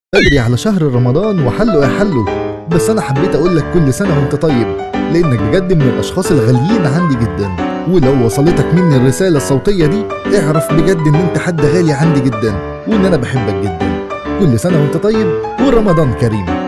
بدري على شهر رمضان وحلو يا حلو بس انا حبيت اقول لك كل سنه وانت طيب لانك بجد من الاشخاص الغاليين عندي جدا ولو وصلتك مني الرساله الصوتيه دي اعرف بجد ان انت حد غالي عندي جدا وان انا بحبك جدا كل سنه وانت طيب ورمضان كريم